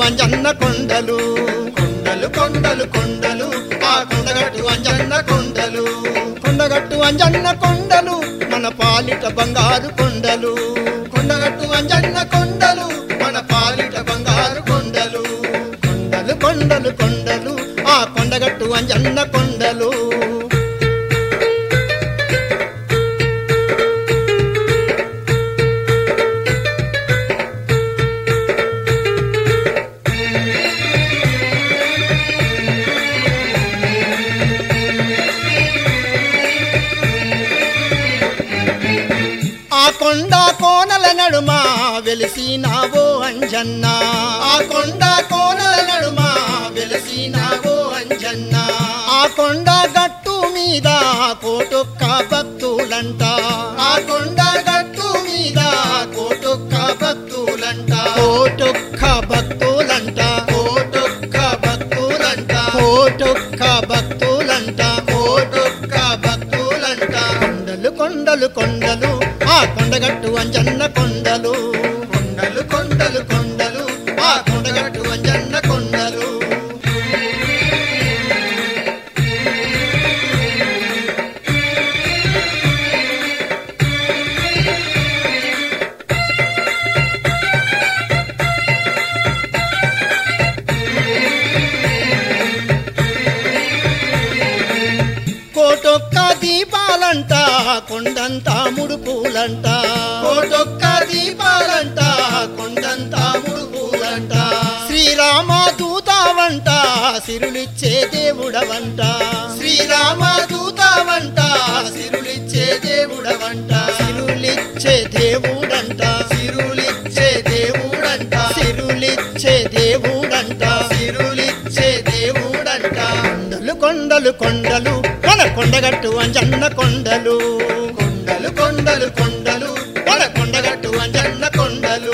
అంజన్న కొండలు కొండలు కొండలు కొండలు ఆ కొండగట్టు అంజన్న కొండలు కొండగట్టు అంజన్న కొండలు మన పాలిట బంగారు కొండలు కొండగట్టు అంజన్న కొండలు మన పాలిట బంగారు కొండలు కొండలు కొండలు కొండలు ఆ కొండగట్టు అంజన్న కొండలు ఆ కొండ కోనల నడుమ వెలిసినావో అంజన్న ఆ కొండ కోనల నడుమ వెలిసినావో అంజన్న ఆ కొండ గట్టు మీద కోటొక్క భక్తులంట ఆ కొండ గట్టు మీద కోటొక్క భక్తులంట కోటొక్క భక్తులంట కోటొక్క భక్తులంట కోటొక్క భక్తులంట కోటొక్క భక్తులంట కొండలు కొండలు కొండలు ఆ కొండగట్టు అంజన్న కొండలు కొండలు కొండలు కొండలు ఆ కొండగట్టు అంజన్న కొండలు కోటొక్క దీపాలంట కొండంత ముడుపులంట కోటొక్క దీపాలంట కొండంత ముడుపులంట శ్రీరామ దూతావంట సిరులిచ్చే దేవుడవంట శ్రీరామ దూతావంట సిరులిచ్చే దేవుడవంట సిరులిచ్చే దేవుడంట సిరులిచ్చే దేవుడంట సిరులిచ్చే దేవుడంట సిరులిచ్చే దేవుడంట కొండలు కొండలు కొండలు మన కొండగట్టు అంజన్న కొండలు కొండలు కొండలు కొండలు మన కొండగట్టు అంజన్న కొండలు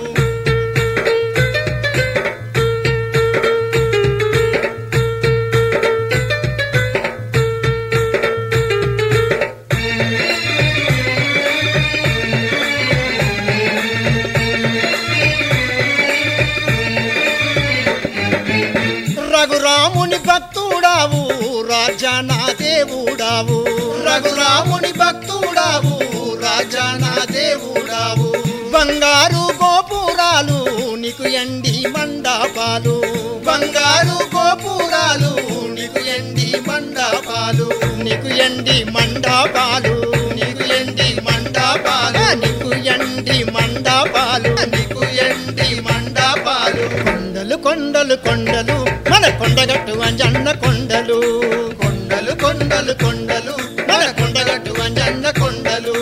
రఘురాముని భక్తుడావు రాజానా దేవుడావు రఘురాముని భక్తుడావు రాజానా దేవుడావు బంగారు గోపురాలు నీకు ఎండి మండపాలు బంగారు గోపురాలు నీకు ఎండి మండపాలు నీకు ఎండి మండపాలు నీకు ఎండి మండపాలు నీకు ఎండి మండపాలు నీకు ఎండి మండపాలు కొండలు కొండలు కొండలు మన కొండగట్టు అంజన్న కొండలు కొండలు కొండలు కొండలు మన కొండగట్టు అంజన్న కొండలు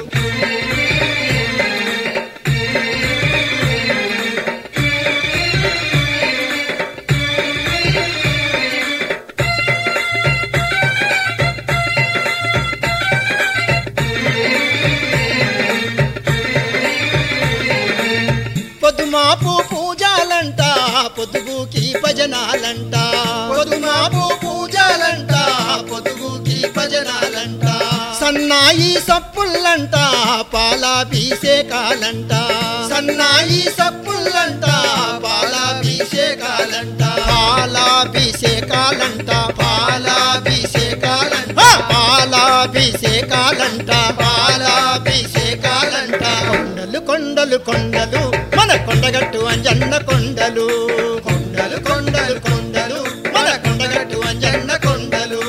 పొద్దుమాపు పూజాలంట పొద్దుగుకి భజనాలంట పొద్దుమాపు పూజాలంట పొద్దుగుకి భజనాలంట సన్నాయి సప్పుల్లంట పాలాభిషేకాలంట సన్నాయి సప్పుల్లంట పాలాభిషేకాలంట పాలాభిషేకాలంట పాలాభిషేకాలంట పాలాభిషేకాలంట పాలాభిషేకాలంట కొండలు కొండలు కొండలు మన కొండగట్టు అంజన్న కొండలు కొండలు కొండలు కొండలు మన కొండగట్టు అంజన్న కొండలు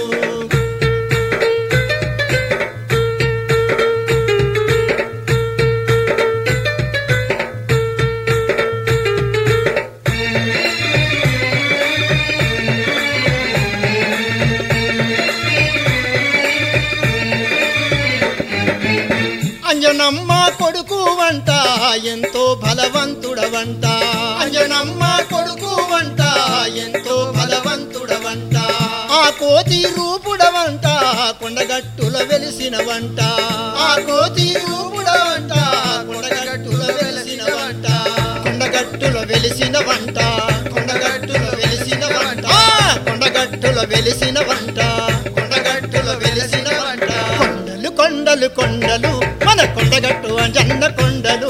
అంజనమ్మ కొడుకు వంట ఎంతో బలవంతుడవంట అంజనమ్మ కొడుకు వంట ఎంతో బలవంతుడవంట ఆ కోతి రూపుడవంట కొండగట్టుల వెలిసిన వంట ఆ కోతి రూపుడవంట కొండగట్టుల వెలిసిన వంట కొండగట్టుల వెలిసిన వంట కొండగట్టుల వెలిసిన వంట ఆ, కొండగట్టుల వెలిసిన వంట కొండగట్టుల వెలిసిన వంట కొండలు కొండలు కొండలు మన కొండగట్టు అంజన్న కొండలు